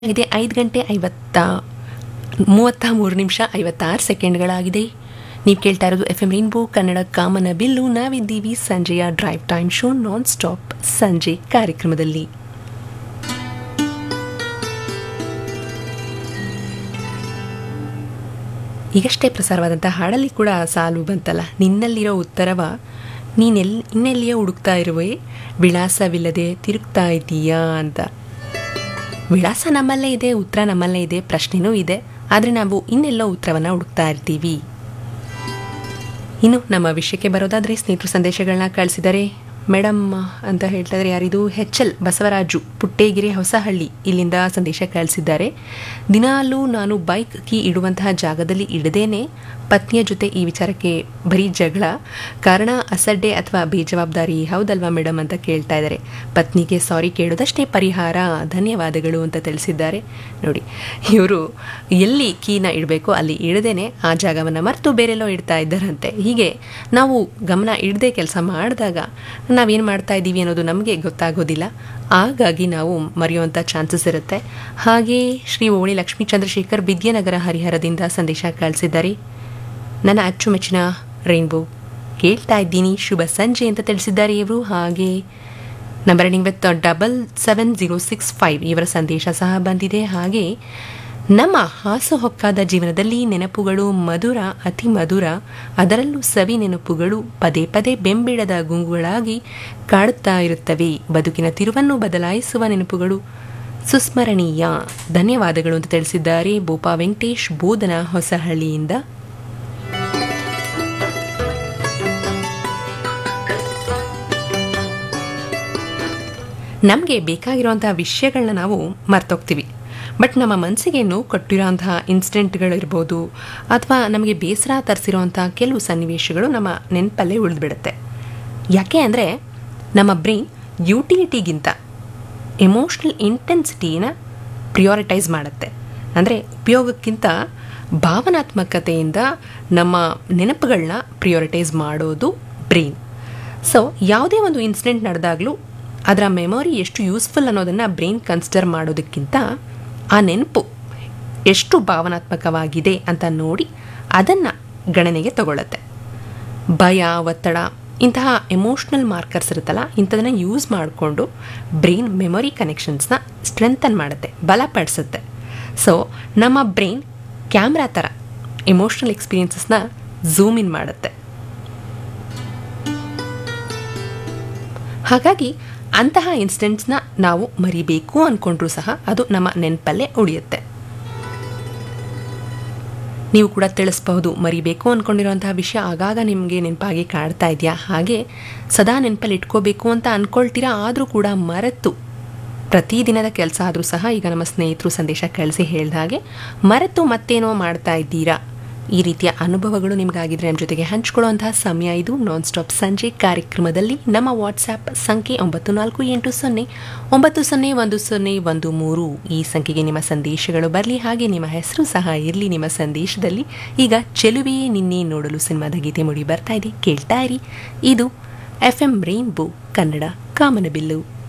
ಇದೆ ಐದು ಗಂಟೆ ಐವತ್ತ ಮೂವತ್ತ ಮೂರು ನಿಮಿಷ ಐವತ್ತಾರು ಸೆಕೆಂಡ್ಗಳಾಗಿದೆ ನೀವು ಕೇಳ್ತಾ ಇರೋದು ಎಫ್ ಎಂ ರೈನ್ಬೋ ಕನ್ನಡ ಕಾಮನ ಬಿಲ್ಲು ನಾವಿದ್ದೀವಿ ಸಂಜೆಯ drive time show non stop ಸಂಜೆ ಕಾರ್ಯಕ್ರಮದಲ್ಲಿ ಈಗಷ್ಟೇ ಪ್ರಸಾರವಾದಂಥ ಹಾಡಲ್ಲಿ ಕೂಡ ಸಾಲು ಬಂತಲ್ಲ ನಿನ್ನಲ್ಲಿರೋ ಉತ್ತರವ ನೀನೆಲ್ ಇನ್ನೆಲ್ಲಿಯೋ ಹುಡುಕ್ತಾ ಇರುವೆ ವಿಳಾಸವಿಲ್ಲದೆ ತಿರುಗ್ತಾ ಇದ್ದೀಯಾ ಅಂತ ವಿಳಾಸ ನಮ್ಮಲ್ಲೇ ಇದೆ ಉತ್ತರ ನಮ್ಮಲ್ಲೇ ಇದೆ ಪ್ರಶ್ನೆನೂ ಇದೆ ಆದರೆ ನಾವು ಇನ್ನೆಲ್ಲೋ ಉತ್ತರವನ್ನು ಹುಡುಕ್ತಾ ಇರ್ತೀವಿ ಇನ್ನು ನಮ್ಮ ವಿಷಯಕ್ಕೆ ಬರೋದಾದರೆ ಸ್ನೇಹಿತರು ಸಂದೇಶಗಳನ್ನ ಕಳಿಸಿದ್ದಾರೆ ಮೇಡಮ್ ಅಂತ ಹೇಳ್ತಾ ಇದ್ದಾರೆ ಯಾರಿದು ಹೆಚ್ ಎಲ್ ಬಸವರಾಜು ಪುಟ್ಟೇಗಿರಿ ಹೊಸಹಳ್ಳಿ ಇಲ್ಲಿಂದ ಸಂದೇಶ ಕಳಿಸಿದ್ದಾರೆ ದಿನಾಲೂ ನಾನು ಬೈಕ್ ಕೀ ಇಡುವಂತಹ ಜಾಗದಲ್ಲಿ ಇಡದೇನೆ ಪತ್ನಿಯ ಜೊತೆ ಈ ವಿಚಾರಕ್ಕೆ ಬರೀ ಜಗಳ ಕಾರಣ ಅಸಡ್ಡೆ ಅಥವಾ ಬೇಜವಾಬ್ದಾರಿ ಹೌದಲ್ವಾ ಮೇಡಮ್ ಅಂತ ಕೇಳ್ತಾ ಇದ್ದಾರೆ ಪತ್ನಿಗೆ ಸಾರಿ ಕೇಳೋದಷ್ಟೇ ಪರಿಹಾರ ಧನ್ಯವಾದಗಳು ಅಂತ ತಿಳಿಸಿದ್ದಾರೆ ನೋಡಿ ಇವರು ಎಲ್ಲಿ ಕೀನ ಇಡಬೇಕು ಅಲ್ಲಿ ಇಡದೇನೆ ಆ ಜಾಗವನ್ನು ಮರೆತು ಬೇರೆಲ್ಲೋ ಇಡ್ತಾ ಇದ್ದಾರಂತೆ ಹೀಗೆ ನಾವು ಗಮನ ಇಡದೆ ಕೆಲಸ ಮಾಡಿದಾಗ ನಾವೇನು ಮಾಡ್ತಾ ಇದ್ದೀವಿ ಅನ್ನೋದು ನಮಗೆ ಗೊತ್ತಾಗೋದಿಲ್ಲ ಹಾಗಾಗಿ ನಾವು ಮರೆಯುವಂಥ ಚಾನ್ಸಸ್ ಇರುತ್ತೆ ಹಾಗೆ ಶ್ರೀ ಓಣಿ ಲಕ್ಷ್ಮೀ ಚಂದ್ರಶೇಖರ್ ವಿದ್ಯಾನಗರ ಹರಿಹರದಿಂದ ಸಂದೇಶ ಕಳಿಸಿದ್ದಾರೆ ನನ್ನ ಅಚ್ಚುಮೆಚ್ಚಿನ ರೈನ್ಬೋ ಕೇಳ್ತಾ ಇದ್ದೀನಿ ಶುಭ ಸಂಜೆ ಅಂತ ತಿಳಿಸಿದ್ದಾರೆ ಇವರು ಹಾಗೆ number ending with double seven zero six five ಇವರ ಸಂದೇಶ ಸಹ ಬಂದಿದೆ ಹಾಗೆ ನಮ್ಮ ಹಾಸುಹೊಕ್ಕಾದ ಜೀವನದಲ್ಲಿ ನೆನಪುಗಳು ಮಧುರ ಅತಿ ಮಧುರ ಅದರಲ್ಲೂ ಸವಿ ನೆನಪುಗಳು ಪದೇ ಪದೇ ಬೆಂಬಿಡದ ಗುಂಗುಗಳಾಗಿ ಕಾಡುತ್ತಾ ಇರುತ್ತವೆ ಬದುಕಿನ ತಿರುವನ್ನು ಬದಲಾಯಿಸುವ ನೆನಪುಗಳು ಸುಸ್ಮರಣೀಯ ಧನ್ಯವಾದಗಳು ಅಂತ ತಿಳಿಸಿದ್ದಾರೆ ಬೋಪಾ ವೆಂಕಟೇಶ್ ಬೋಧನ ಹೊಸಹಳ್ಳಿಯಿಂದ ನಮಗೆ ಬೇಕಾಗಿರುವಂತಹ ವಿಷಯಗಳನ್ನ ನಾವು ಮರ್ತೋಗ್ತೀವಿ ಬಟ್ ನಮ್ಮ ಮನಸ್ಸಿಗೆ ನೋವು ಕೊಟ್ಟಿರೋಂತಹ ಇನ್ಸಿಡೆಂಟ್ಗಳಿರ್ಬೋದು ಅಥವಾ ನಮಗೆ ಬೇಸರ ತರಿಸಿರೋಂಥ ಕೆಲವು ಸನ್ನಿವೇಶಗಳು ನಮ್ಮ ನೆನಪಲ್ಲೇ ಉಳಿದ್ಬಿಡುತ್ತೆ ಯಾಕೆ ಅಂದರೆ ನಮ್ಮ ಬ್ರೈನ್ ಯುಟಿಲಿಟಿಗಿಂತ ಎಮೋಷ್ನಲ್ ಇಂಟೆನ್ಸಿಟಿನ ಪ್ರಿಯಾರಿಟೈಸ್ ಮಾಡುತ್ತೆ ಅಂದರೆ ಉಪಯೋಗಕ್ಕಿಂತ ಭಾವನಾತ್ಮಕತೆಯಿಂದ ನಮ್ಮ ನೆನಪುಗಳನ್ನ ಪ್ರಿಯಾರಿಟೈಸ್ ಮಾಡೋದು ಬ್ರೈನ್ ಸೊ ಯಾವುದೇ ಒಂದು ಇನ್ಸಿಡೆಂಟ್ ನಡೆದಾಗಲೂ ಅದರ ಮೆಮೊರಿ ಎಷ್ಟು ಯೂಸ್ಫುಲ್ ಅನ್ನೋದನ್ನು ಬ್ರೈನ್ ಕನ್ಸಿಡರ್ ಮಾಡೋದಕ್ಕಿಂತ ಆ ನೆನಪು ಎಷ್ಟು ಭಾವನಾತ್ಮಕವಾಗಿದೆ ಅಂತ ನೋಡಿ ಅದನ್ನು ಗಣನೆಗೆ ತಗೊಳ್ಳುತ್ತೆ ಭಯ ಒತ್ತಡ ಇಂತಹ ಎಮೋಷ್ನಲ್ ಮಾರ್ಕರ್ಸ್ ಇರುತ್ತಲ್ಲ ಇಂಥದನ್ನು ಯೂಸ್ ಮಾಡಿಕೊಂಡು ಬ್ರೈನ್ ಮೆಮೊರಿ ಕನೆಕ್ಷನ್ಸ್ನ ಸ್ಟ್ರೆಂಥನ್ ಮಾಡುತ್ತೆ ಬಲಪಡಿಸುತ್ತೆ ಸೊ ನಮ್ಮ ಬ್ರೈನ್ ಕ್ಯಾಮ್ರಾ ಥರ ಎಮೋಷ್ನಲ್ ಎಕ್ಸ್ಪೀರಿಯನ್ಸಸ್ನ ಝೂಮ್ ಇನ್ ಮಾಡುತ್ತೆ ಹಾಗಾಗಿ ಅಂತಹ ಇನ್ಸಿಡೆಂಟ್ಸ್ನ ನಾವು ಮರಿಬೇಕು ಅಂದ್ಕೊಂಡ್ರೂ ಸಹ ಅದು ನಮ್ಮ ನೆನಪಲ್ಲೇ ಉಳಿಯುತ್ತೆ ನೀವು ಕೂಡ ತಿಳಿಸ್ಬಹುದು ಮರಿಬೇಕು ಅಂದ್ಕೊಂಡಿರೋಂತಹ ವಿಷಯ ಆಗಾಗ ನಿಮಗೆ ನೆನಪಾಗಿ ಕಾಡ್ತಾ ಇದೆಯಾ ಹಾಗೆ ಸದಾ ನೆನಪಲ್ಲಿ ಇಟ್ಕೋಬೇಕು ಅಂತ ಅಂದ್ಕೊಳ್ತೀರಾ ಆದರೂ ಕೂಡ ಮರೆತು ಪ್ರತಿದಿನದ ಕೆಲಸ ಆದರೂ ಸಹ ಈಗ ನಮ್ಮ ಸ್ನೇಹಿತರು ಸಂದೇಶ ಕಳಿಸಿ ಹೇಳಿದ ಹಾಗೆ ಮರೆತು ಮತ್ತೇನೋ ಮಾಡ್ತಾ ಇದ್ದೀರಾ ಈ ರೀತಿಯ ಅನುಭವಗಳು ನಿಮಗಾಗಿದ್ರೆ ನಮ್ಮ ಜೊತೆಗೆ ಹಂಚ್ಕೊಳ್ಳುವಂತಹ ಸಮಯ ಇದು ನಾನ್ ಸ್ಟಾಪ್ ಸಂಜೆ ಕಾರ್ಯಕ್ರಮದಲ್ಲಿ ನಮ್ಮ ವಾಟ್ಸ್ಆ್ಯಪ್ ಸಂಖ್ಯೆ ಒಂಬತ್ತು ನಾಲ್ಕು ಎಂಟು ಸೊನ್ನೆ ಒಂಬತ್ತು ಸೊನ್ನೆ ಒಂದು ಸೊನ್ನೆ ಒಂದು ಮೂರು ಈ ಸಂಖ್ಯೆಗೆ ನಿಮ್ಮ ಸಂದೇಶಗಳು ಬರಲಿ ಹಾಗೆ ನಿಮ್ಮ ಹೆಸರು ಸಹ ಇರಲಿ ನಿಮ್ಮ ಸಂದೇಶದಲ್ಲಿ ಈಗ ಚೆಲುವೆಯೇ ನಿನ್ನೆ ನೋಡಲು ಸಿನಿಮಾದ ಗೀತೆ ಮುಡಿ ಬರ್ತಾ ಇದೆ ಕೇಳ್ತಾ ಇರಿ ಇದು ಎಫ್ ಎಂ ರೈನ್ಬೋ ಕನ್ನಡ ಕಾಮನಬಿಲ್ಲು